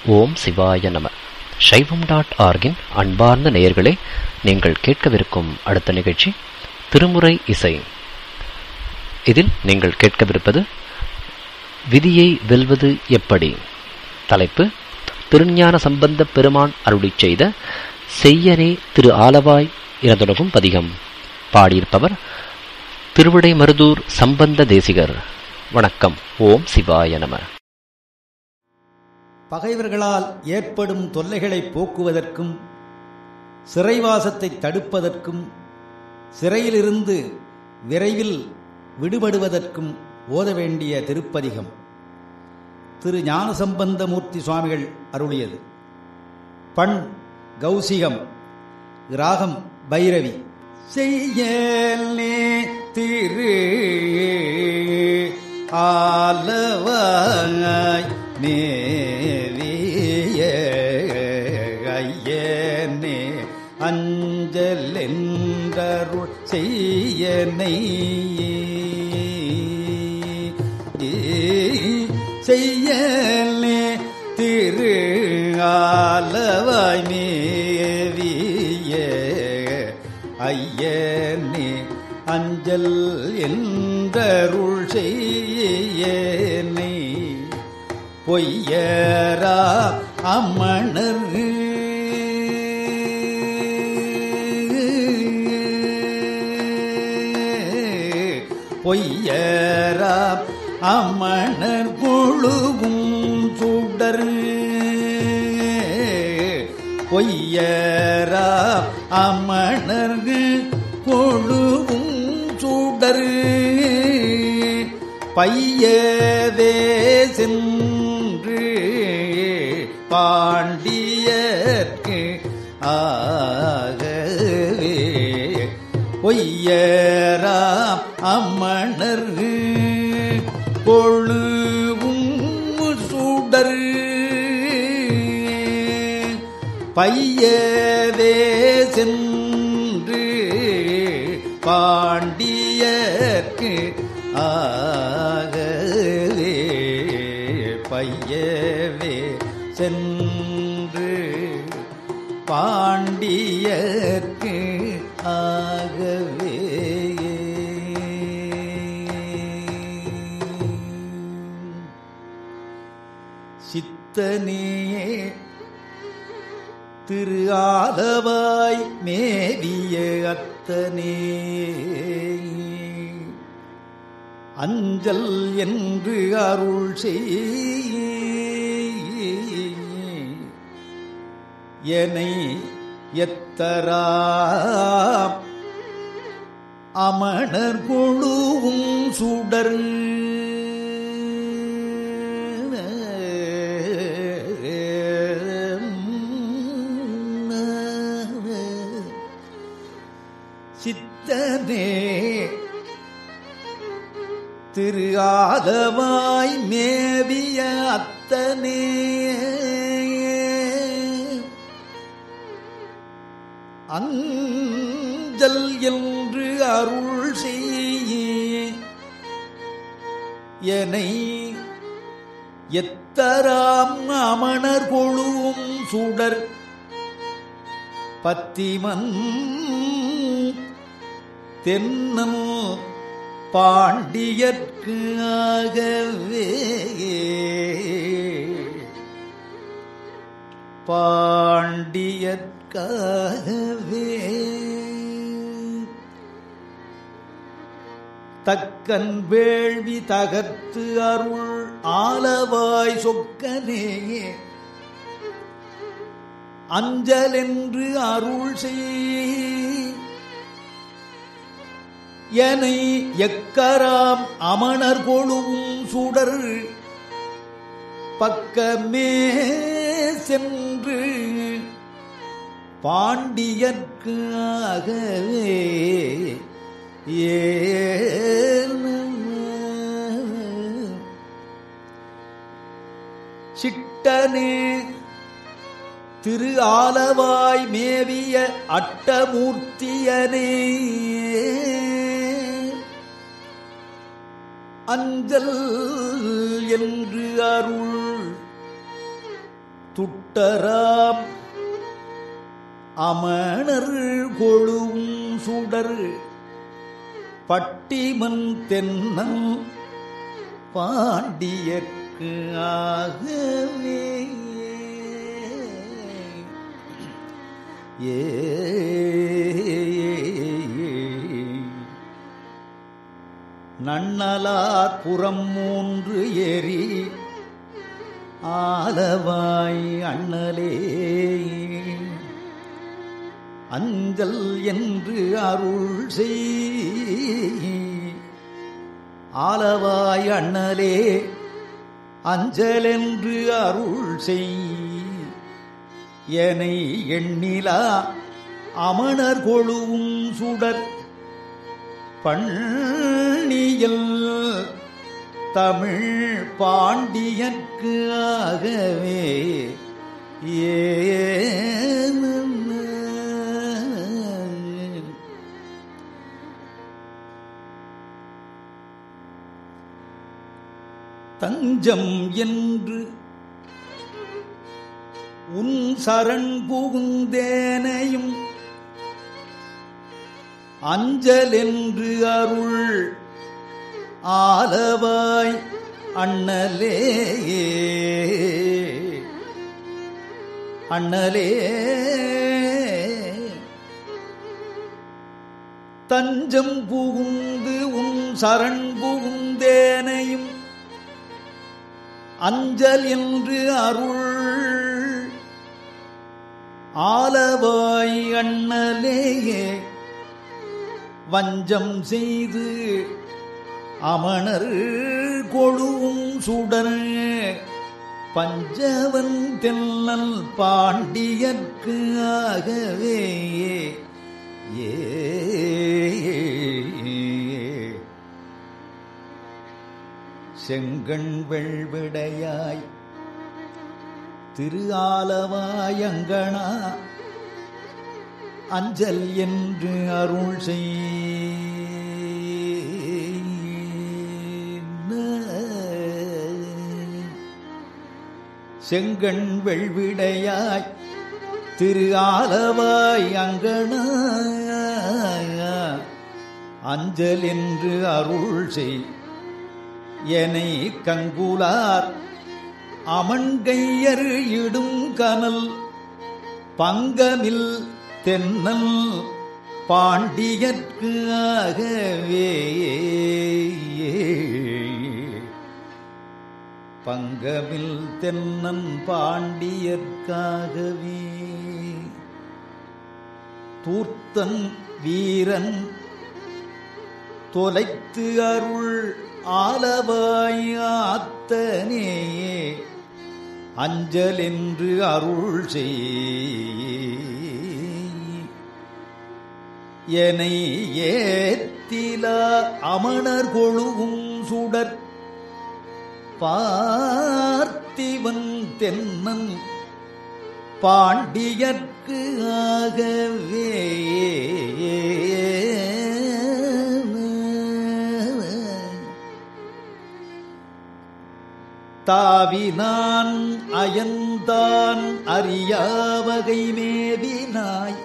ஓம் சிவாய நம சைவம் டாட் ஆர்கின் அன்பார்ந்த நேயர்களே நீங்கள் கேட்கவிருக்கும் அடுத்த நிகழ்ச்சி திருமுறை இசை இதில் நீங்கள் கேட்கவிருப்பது விதியை வெல்வது எப்படி தலைப்பு திருஞான சம்பந்த பெருமான் அருளிச் செய்த செய்யனே திரு ஆலவாய் இறந்துலகும் பதிகம் பாடியிருப்பவர் திருவிடை மருதூர் சம்பந்த தேசிகர் வணக்கம் ஓம் சிவாய நம பகைவர்களால் ஏற்படும் தொல்லைகளை போக்குவதற்கும் சிறைவாசத்தை தடுப்பதற்கும் சிறையிலிருந்து விரைவில் விடுபடுவதற்கும் ஓத வேண்டிய திருப்பதிகம் திரு ஞானசம்பந்தமூர்த்தி சுவாமிகள் அருளியது பண் கௌசிகம் ராகம் பைரவி செய்யலே திரு ஆலவாய் நேரிய ஐயனே அஞ்சல் என்றருள் செய்யனை செய்யலே திரு ஆலவாய் மேவிய ஐயனே அஞ்சல் என்றருள் செய்யனை பொய்யரா அம்மணர் பொய்யரா அம்மணர் குழுவும் சுடர் பொய்யரா அம்மணர் கொழுவும் சுடர் பையவே சென்று பாண்டியர்க்கு ஆகவே பொய்யராம் அம்மணர் கொழுவும் சுடர் பையவே சென்று பாண்டியர்க்கு ஆகவே பையவே சென்று பாண்டியர்க்கு ஆகவே சித்தனே திரு ஆலவாய் மேவிய அத்தனே அஞ்சல் என்று அருள் செய் என்னை எத்தரா அமணர் கொழுவும் சுடர் சித்தனே திரு ஆதவாய் மேவிய அத்தனே அஞ்சல் என்று அருள் செய்ய என்னை எத்தராம் அமணர் கொழுவும் சுடர் பத்திமன் தென்னல் பாண்டியற்கு ஆகவே பாண்டியற்காகவே தக்கன் வேள்வி தகர்த்து அருள் ஆலவாய் சொக்கனே அஞ்சலென்று அருள் செய் எனை எக்கராம் அமணர் கொழுவும் சுடர் பக்கமே சென்று பாண்டியற்கு ஆகவே சிட்டனே திரு ஆலவாய் மேவிய அட்டமூர்த்தியனே அஞ்சல் என்று அருள் துட்டராம் அமணர் கொழும் சுடர் பட்டிமன் தென்னன் பாண்டியற்கு ஆகவே ஏ நன்னலார் புறம் மூன்று ஏறி ஆலவாய் அண்ணலே அஞ்சல் என்று அருள் செய் ஆலவாய் அண்ணலே அஞ்சல் என்று அருள் செய் எனை எண்ணிலா அமணர் கொழுவும் சுடர் பண்ணியல் தமிழ் பாண்டியற்கு ஆகவே ஏ தஞ்சம் என்று உன் சரண் புகுந்தேனையும் அஞ்சல் என்று அருள் ஆலவாய் அண்ணலே அண்ணலே தஞ்சம் புகுந்து உன் சரண் புகுந்தேனையும் அஞ்சல் என்று அருள் ஆலவாய் அண்ணலேயே வஞ்சம் செய்து அமணர் கொழுவும் சுடர் பஞ்சவன் தென்னல் பாண்டியற்கு ஆகவே ஏ செங்கண் வெள்விடையாய் திரு ஆலவாயங்கணா அஞ்சல் என்று அருள் செய் செங்கண் வெள்விடையாய் திரு ஆலவாய் அங்கணா அஞ்சல் என்று அருள் செய் எனை கங்குலார் அமண்கையர் இடும் கனல் பங்கமில் தென்னல் பாண்டியற்கு ஆகவே பங்கமில் தென்னன் பாண்டியர்க்காகவே தூர்த்தன் வீரன் தொலைத்து அருள் ஆலவாயாத்தனே அஞ்சல் என்று அருள் செய் எனை ஏத்திலா அமணர் கொழுவும் சுடர் பார்த்திவன் தென்னன் பாண்டியற்கு ஆகவே தாவினான் அயன்தான் அறியாவகை மேவினாய்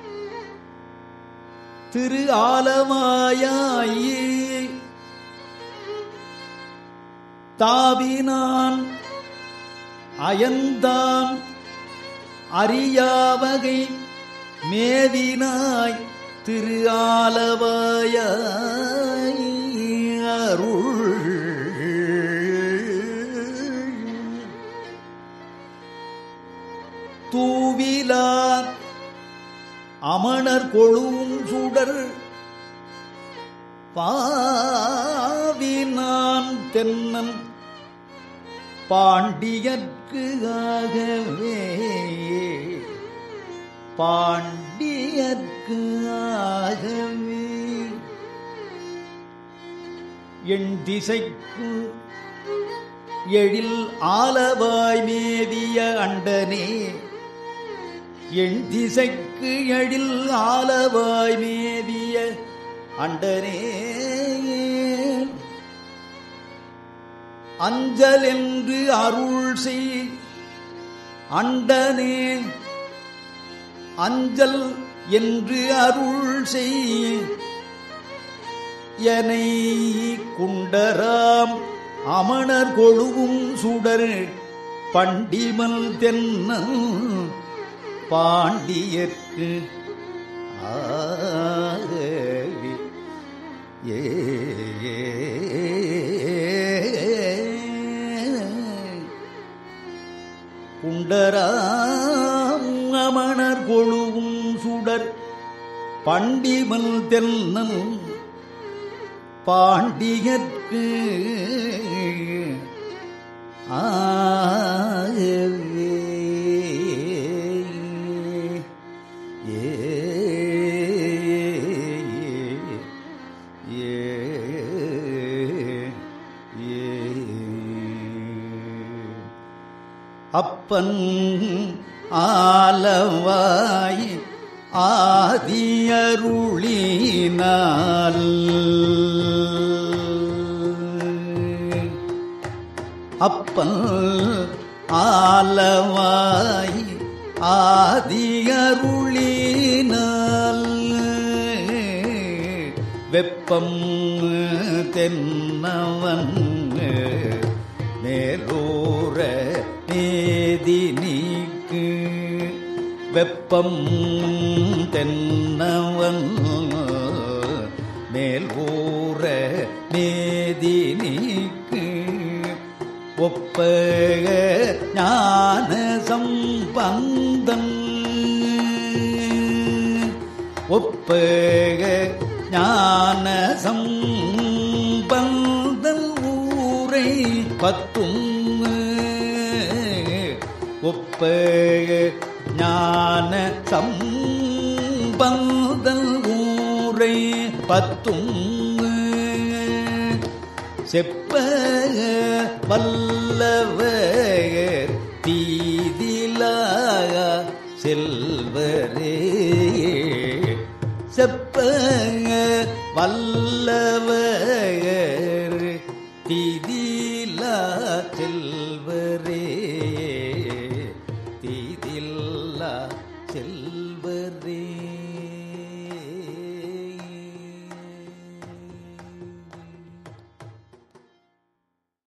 திரு ஆலமாயாயே தாவினான் அயன்தான் அறியாவகை மேவினாய் திரு ஆலவாயாய் அருள் தூவிலார் அமணர் கொழுவும் சுடர் பாவினான் தென்னன் பாண்டியற்கு ஆகவே பாண்டியற்கு ஆகவே என் திசைக்கு எழில் ஆலவாய் மேவிய அண்டனே என் திசைக்கு எழில் ஆலவாய் மேவிய அண்டனே அஞ்சல் என்று அருள் செய் அண்டனே அஞ்சல் என்று அருள் செய் எனை குண்டராம் அமணர் கொழுவும் சுடர் பண்டிமல் தென்ன பாண்டியற்கு ஆகவி ஏ குண்டராம் அமணர் கொழுவும் சுடர் பண்டிமல் தென்னல் பாண்டியற்கு ஆகவே ஏ ஏ அப்பன் ஆலவாய் ஆதியருளினால் அப்பன் ஆலவாய் ஆதியருளினால் வெப்பம் தென்னவன் மேலூர நேதி நீக்கு வெப்பம் தென்னவன் மேல் ஊற நேதி நீக்கு ஒப்ப ஞான சம்பந்தன் ஒப்ப ஞான சம்பந்தன் ஊரை பத்தும் ஒப்ப ஞான சம்பந்தன் ஊரை பத்தும் செப்ப வல்லவர் தீதிலா செல்வரே செப்ப வல்லவர் தீதிலா செல்வரே தீதில்லா செல்வ